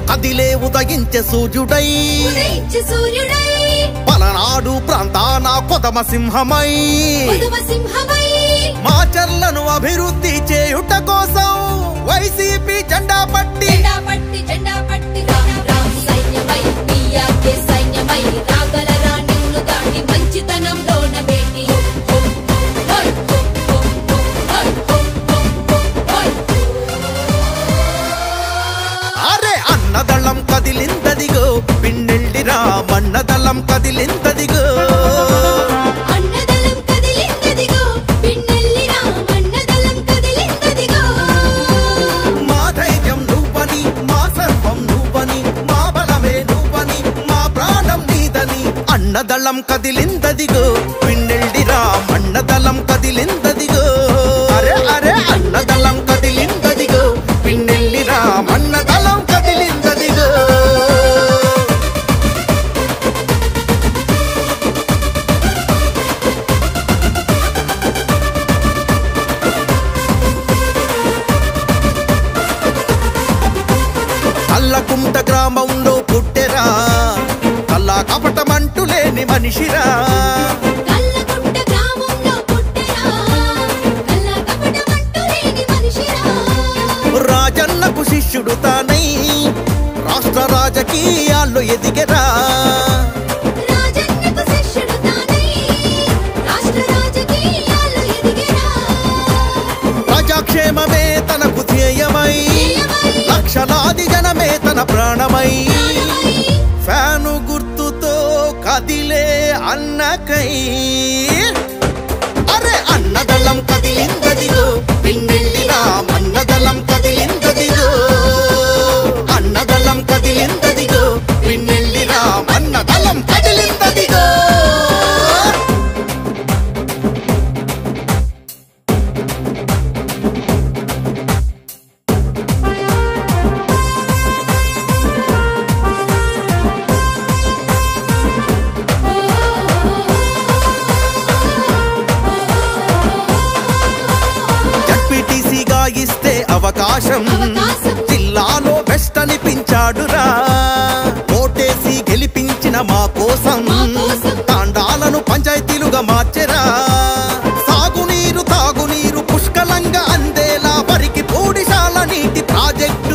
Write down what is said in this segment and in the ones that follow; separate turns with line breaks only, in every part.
కదిలే ఉదయించే సూర్యుడై
ఉదయించే సూర్యుడై
పలనాడు ప్రాంతాన కొదమ సింహమై
ఉదమ సింహమై
మా చర్లను అభివృద్ధి చేయుట కోసం వైసీపీ జెండా పట్టి
జెండా పట్టి జెండా పట్టి రామ్ రామ్ సైన్యమై పియాకే సైన్యమై రాగలరా నిన్ను దాటి మంచితనంలోన వేటి హోయ్, హోయ్, హోయ్, హోయ్,
అరే అన్నదళం కదిలిందదిగో పిన్నెల్లిరా మన్నదళం కదిలిందదిగో
అన్నదళం కదిలిందదిగో పిన్నెల్లిరా అన్నదళం కదిలిందదిగో
మా ధైర్యం నువ్వని మా సర్వం నువ్వని మా బలమే నువ్వని మా ప్రాణం నీదని అన్నదళం కదిలిందదిగో పిన్నెల్లిరా మన్నదళం కదిలిందదిగో అరే అరే అన్నదళం కదిలిందదిగో పిన్నెల్లిరా మన్నదళం కదిలిందదిగో కల్లకుంట గ్రామంలో పుట్టెరా కల్లా కపటమంటూ లేని మనిషిరా
కల్లకుంట గ్రామంలో పుట్టెరా కల్ల కపటమంటూ లేని మనిషిరా
రాజన్నకు శిష్యుడు తానై రాష్ట్ర రాజకీయాల్లో ఎదిగరా
రాజన్నకు శిష్యుడు తానై రాష్ట్ర రాజకీయాల్లో ఎదిగెరా
ప్రజాక్షేమమే తనకు ధ్యేయమై లక్షలాది జనమే తన ప్రాణమై ఫ్యాను గుర్తుతో కదిలే అన్నకై అరే అన్నదళం కదిలిందదిగో పిన్నెల్లిరా మన్నదళం కదిలిందదిగో అన్నదళం కదిలిందదిగో పిన్నెల్లిరా మన్నదళం కదిలిందదిగో జడ్పీటీసీగా ఇస్తే అవకాశం
అవకాశం.
జిల్లాలో బెస్ట్ అనిపించాడురా ఓటేసి గెలిపించిన మా కోసం
మా కోసం.
తాండాలను పంచాయతీలుగా మార్చెరా సాగునీరు తాగునీరు పుష్కలంగా అందేలా వరికి పూడిశాల నీటి ప్రాజెక్టు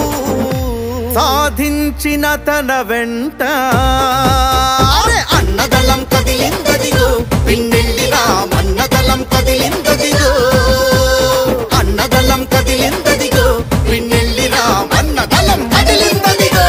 సాధించిన తన వెంట అరే అన్నదళం కదిలిందదిగో పిన్నెల్లిరా మన్నదళం కదిలిందదిగో అన్నదళం కదిలిందదిగో పిన్నెల్లిరా మన్నదళం కదిలిందదిగో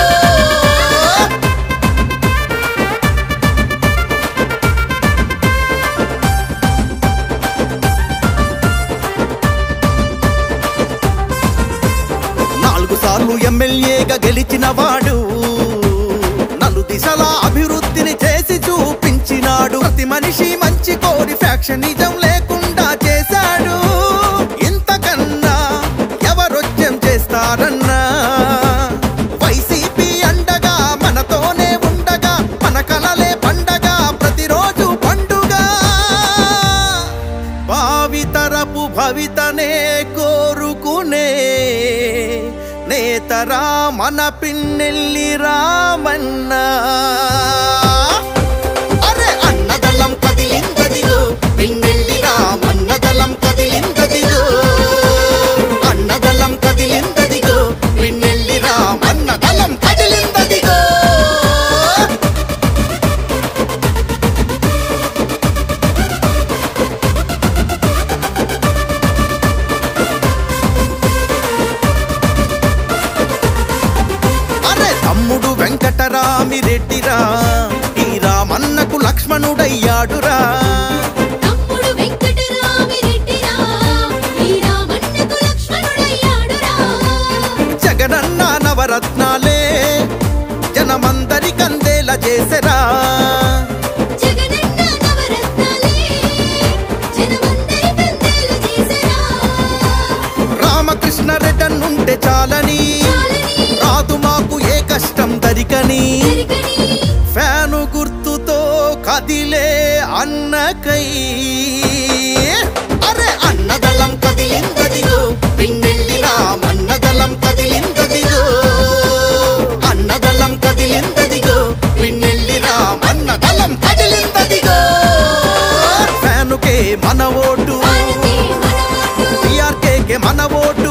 నాలుగు సార్లు ఎమ్మెల్యేగా గెలిచిన వాడు నలు దిశల అభివృద్ధిని చేసి చూపించినాడు ప్రతి మనిషి మంచి కోరి ఫ్యాక్షనిజం లేకుండా చేశాడు ఇంతకన్నా ఎవరొచ్చెం చేస్తారన్నా వైసీపీ అండగా మనతోనే ఉండగా మన కలలే పండగ ప్రతిరోజు పండుగ భావితరపు భవితనే కోరుకునే నేతరా మన పిన్నెల్లి రామన్నా అరే అన్నదళం కదిలిందదిగో పిన్నెల్లి రామన్నదళం కదిలిందదిగో అన్నదళం కదిలిందదిగో పిన్నెల్లి రామన్నదళం కదిలిందదిగో అరే తమ్ముడు వెంకటరామిరెడ్డిరా ఈ రామన్నకు లక్ష్మణుడయ్యాడురా
తమ్ముడు వెంకటరామిరెడ్డిరా ఈ రామన్నకు లక్ష్మణుడయ్యాడురా
జగనన్న నవరత్నాలే జనమందరికందేలా చేసెరా
జగనన్న నవరత్నాలే జనమందరి కందేలు చేసెరా
రామకృష్ణ రెడ్డన్నుంటే చాలని
చాలని
రాదు మాకు ఏ కష్టం దరికని
దొరికని
ఫ్యాను గుర్తుతో కదిలే అన్నకై అరే అన్నదళం కదిలిందదిగో పిన్నెల్లి రామన్నదళం కదిలిందదిగో మన ఓటు
భారతి మన ఓటు
పిఆర్కేకే మన ఓటు